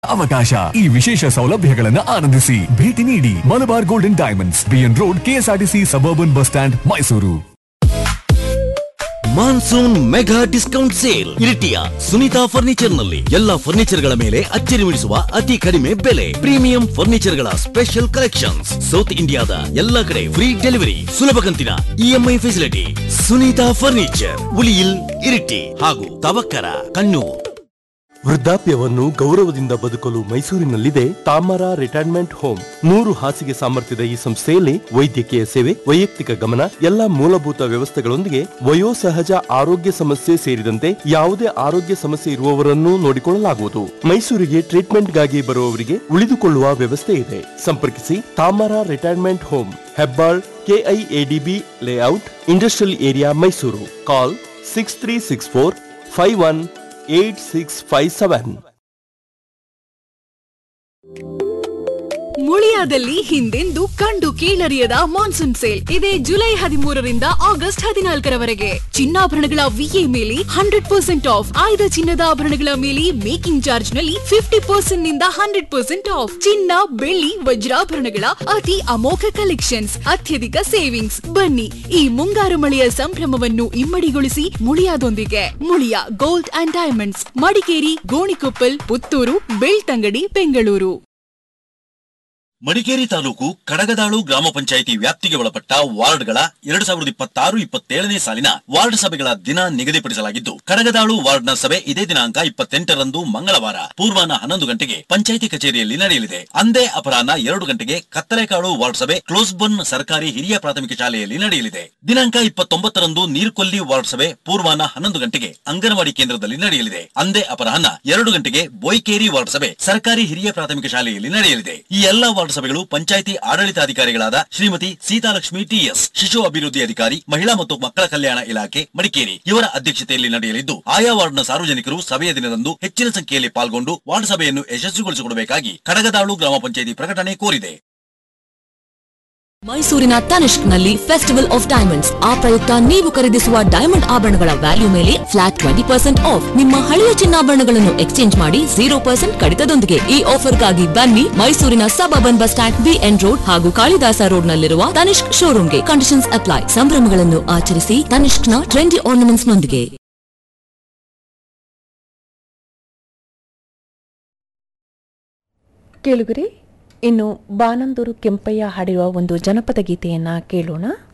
ಅವಕಾಶ ಈ ವಿಶೇಷ ಸೌಲಭ್ಯಗಳನ್ನು ಆನಂದಿಸಿ ಭೇಟಿ ನೀಡಿ Malabar golden diamonds BN road KSRTC suburban bus stand Mysuru monsoon mega discount sale ಇರಿಟಿಯ ಸುನೀತಾ ಫರ್ನಿಚರ್ ನಲ್ಲಿ ಎಲ್ಲಾ ಫರ್ನಿಚರ್ ಗಳ ಮೇಲೆ ಅಚ್ಚರಿ ಮೂಡಿಸುವ ಅತಿ ಕಡಿಮೆ ಬೆಲೆ ಪ್ರೀಮಿಯಂ ಫರ್ನಿಚರ್ ಗಳ ಸ್ಪೆಷಲ್ ಕಲೆಕ್ಷನ್ಸ್ ಸೌತ್ ಇಂಡಿಯಾದ ಎಲ್ಲಾ ಕಡೆ ಫ್ರೀ ಡೆಲಿವರಿ ಸುಲಭ ಕಂತಿನ EMI facility Sunitha furniture Uliyil Iritty ಹಾಗೂ ತವಕ್ಕರ ಕಣ್ಣೂರ್ ವೃದ್ಧಾಪ್ಯವನ್ನು ಗೌರವದಿಂದ ಬದುಕಲು ಮೈಸೂರಿನಲ್ಲಿದೆ ತಾಮರ ರಿಟೈರ್ಮೆಂಟ್ ಹೋಮ್ ನೂರು ಹಾಸಿಗೆ ಸಾಮರ್ಥ್ಯದ ಈ ಸಂಸ್ಥೆಯಲ್ಲಿ ವೈದ್ಯಕೀಯ ಸೇವೆ ವೈಯಕ್ತಿಕ ಗಮನ ಎಲ್ಲಾ ಮೂಲಭೂತ ವ್ಯವಸ್ಥೆಗಳೊಂದಿಗೆ ವಯೋಸಹಜ ಆರೋಗ್ಯ ಸಮಸ್ಯೆ ಸೇರಿದಂತೆ ಯಾವುದೇ ಆರೋಗ್ಯ ಸಮಸ್ಯೆ ಇರುವವರನ್ನು ನೋಡಿಕೊಳ್ಳಲಾಗುವುದು ಮೈಸೂರಿಗೆ ಟ್ರೀಟ್ಮೆಂಟ್ಗಾಗಿ ಬರುವವರಿಗೆ ಉಳಿದುಕೊಳ್ಳುವ ವ್ಯವಸ್ಥೆ ಇದೆ ಸಂಪರ್ಕಿಸಿ Thamara retirement home Hebbal KIADB layout industrial area Mysuru call six three six four five one eight six five seven ಮುಳಿಯಾದಲ್ಲಿ ಹಿಂದೆಂದೂ ಕಂಡು ಕೀಳರಿಯದ ಮಾನ್ಸೂನ್ ಸೇಲ್ ಇದೆ ಜುಲೈ ಹದಿಮೂರರಿಂದ ಆಗಸ್ಟ್ ಹದಿನಾಲ್ಕರವರೆಗೆ ಚಿನ್ನಾಭರಣಗಳ ವಿಎ ಮೇಲೆ ಹಂಡ್ರೆಡ್ ಪರ್ಸೆಂಟ್ ಆಫ್ ಆಯ್ದ ಚಿನ್ನದ ಆಭರಣಗಳ ಮೇಲೆ ಮೇಕಿಂಗ್ ಚಾರ್ಜ್ ನಲ್ಲಿ ಫಿಫ್ಟಿ ಪರ್ಸೆಂಟ್ ನಿಂದ ಹಂಡ್ರೆಡ್ ಪರ್ಸೆಂಟ್ ಆಫ್ ಚಿನ್ನ ಬೆಳ್ಳಿ ವಜ್ರಾಭರಣಗಳ ಅತಿ ಅಮೋಘ ಕಲೆಕ್ಷನ್ಸ್ ಅತ್ಯಧಿಕ ಸೇವಿಂಗ್ಸ್ ಬನ್ನಿ ಈ ಮುಂಗಾರು ಮಳೆಯ ಸಂಭ್ರಮವನ್ನು ಇಮ್ಮಡಿಗೊಳಿಸಿ ಮುಳಿಯಾದೊಂದಿಗೆ Muliya gold and diamonds Madikeri Gonikoppal Puttur Belthangady Bengaluru Madikeri taluk Kadagadalu ಗ್ರಾಮ ಪಂಚಾಯಿತಿ ವ್ಯಾಪ್ತಿಗೆ ಒಳಪಟ್ಟ ವಾರ್ಡ್ಗಳ ಎರಡು ಸಾವಿರದ ಇಪ್ಪತ್ತಾರು ಇಪ್ಪತ್ತೇಳನೇ ಸಾಲಿನ ವಾರ್ಡ್ ಸಭೆಗಳ ದಿನ ನಿಗದಿಪಡಿಸಲಾಗಿದ್ದು ಕಡಗದಾಳು ವಾರ್ಡ್ನ ಸಭೆ ಇದೇ ದಿನಾಂಕ ಇಪ್ಪತ್ತೆಂಟರಂದು ಮಂಗಳವಾರ ಪೂರ್ವಾಹ್ನ ಹನ್ನೊಂದು ಗಂಟೆಗೆ ಪಂಚಾಯಿತಿ ಕಚೇರಿಯಲ್ಲಿ ನಡೆಯಲಿದೆ ಅಂದೇ ಅಪರಾಹ್ನ ಎರಡು ಗಂಟೆಗೆ ಕತ್ತಲೆಕಾಳು ವಾರ್ಡ್ ಸಭೆ ಕ್ಲೋಸ್ಬನ್ ಸರ್ಕಾರಿ ಹಿರಿಯ ಪ್ರಾಥಮಿಕ ಶಾಲೆಯಲ್ಲಿ ನಡೆಯಲಿದೆ ದಿನಾಂಕ ಇಪ್ಪತ್ತೊಂಬತ್ತರಂದು ನೀರ್ಕೊಲ್ಲಿ ವಾರ್ಡ್ ಸಭೆ ಪೂರ್ವಾಹ್ನ ಹನ್ನೊಂದು ಗಂಟೆಗೆ ಅಂಗನವಾಡಿ ಕೇಂದ್ರದಲ್ಲಿ ನಡೆಯಲಿದೆ ಅಂದೇ ಅಪರಾಹ್ನ ಎರಡು ಗಂಟೆಗೆ ಬೋಯ್ಕೇರಿ ವಾರ್ಡ್ ಸಭೆ ಸರ್ಕಾರಿ ಹಿರಿಯ ಪ್ರಾಥಮಿಕ ಶಾಲೆಯಲ್ಲಿ ನಡೆಯಲಿದೆ ಈ ಎಲ್ಲಾ ವಾರ್ಡ್ ಸಭೆಗಳು ಪಂಚಾಯಿತಿ ಆಡಳಿತಾಧಿಕಾರಿಗಳಾದ ಶ್ರೀಮತಿ ಸೀತಾಲಕ್ಷ್ಮಿ ಟಿಎಸ್ ಶಿಶು ಅಭಿವೃದ್ಧಿ ಅಧಿಕಾರಿ ಮಹಿಳಾ ಮತ್ತು ಮಕ್ಕಳ ಕಲ್ಯಾಣ ಇಲಾಖೆ ಮಡಿಕೇರಿ ಇವರ ಅಧ್ಯಕ್ಷತೆಯಲ್ಲಿ ನಡೆಯಲಿದ್ದು ಆಯಾ ವಾರ್ಡ್ನ ಸಾರ್ವಜನಿಕರು ಸಭೆಯ ದಿನದಂದು ಹೆಚ್ಚಿನ ಸಂಖ್ಯೆಯಲ್ಲಿ ಪಾಲ್ಗೊಂಡು ವಾರ್ಡ್ ಸಭೆಯನ್ನು ಯಶಸ್ವಿಗೊಳಿಸಿಕೊಡಬೇಕಾಗಿ ಕಡಗದಾಳು ಗ್ರಾಮ ಪಂಚಾಯಿತಿ ಪ್ರಕಟಣೆ ಕೋರಿದೆ ಮೈಸೂರಿನ ತನಿಷ್ಕ್ನಲ್ಲಿ ಫೆಸ್ಟಿವಲ್ ಆಫ್ ಡೈಮಂಡ್ಸ್ ಆ ಪ್ರಯುಕ್ತ ನೀವು ಖರೀದಿಸುವ ಡೈಮಂಡ್ ಆಭರಣಗಳ ವ್ಯಾಲ್ಯೂ ಮೇಲೆ ಫ್ಲಾಟ್ ಟ್ವೆಂಟಿ ಪರ್ಸೆಂಟ್ ಆಫ್ ನಿಮ್ಮ ಹಳೆಯ ಚಿನ್ನಾಭರಣಗಳನ್ನು ಎಕ್ಸ್ಚೇಂಜ್ ಮಾಡಿ ಜೀರೋ ಪರ್ಸೆಂಟ್ ಕಡಿತದೊಂದಿಗೆ ಈ ಆಫರ್ಗಾಗಿ ಬನ್ನಿ ಮೈಸೂರಿನ suburban bus stand BN road ಹಾಗೂ ಕಾಳಿದಾಸ ರೋಡ್ ನಲ್ಲಿರುವ ತನಿಷ್ಕ್ ಶೋರೂಮ್ಗೆ ಕಂಡೀಷನ್ಸ್ ಅಪ್ಲೈ ಸಂಭ್ರಮಗಳನ್ನು ಆಚರಿಸಿ ತನಿಷ್ಕ್ನ ಟ್ರೆಂಡಿ ಆರ್ನಮೆಂಟ್ಸ್ ನೊಂದಿಗೆ ಕೇಳುಗರೆ ಇನ್ನು ಬಾನಂದೂರು ಕೆಂಪಯ್ಯ ಹಾಡಿರುವ ಒಂದು ಜನಪದ ಗೀತೆಯನ್ನ ಕೇಳೋಣ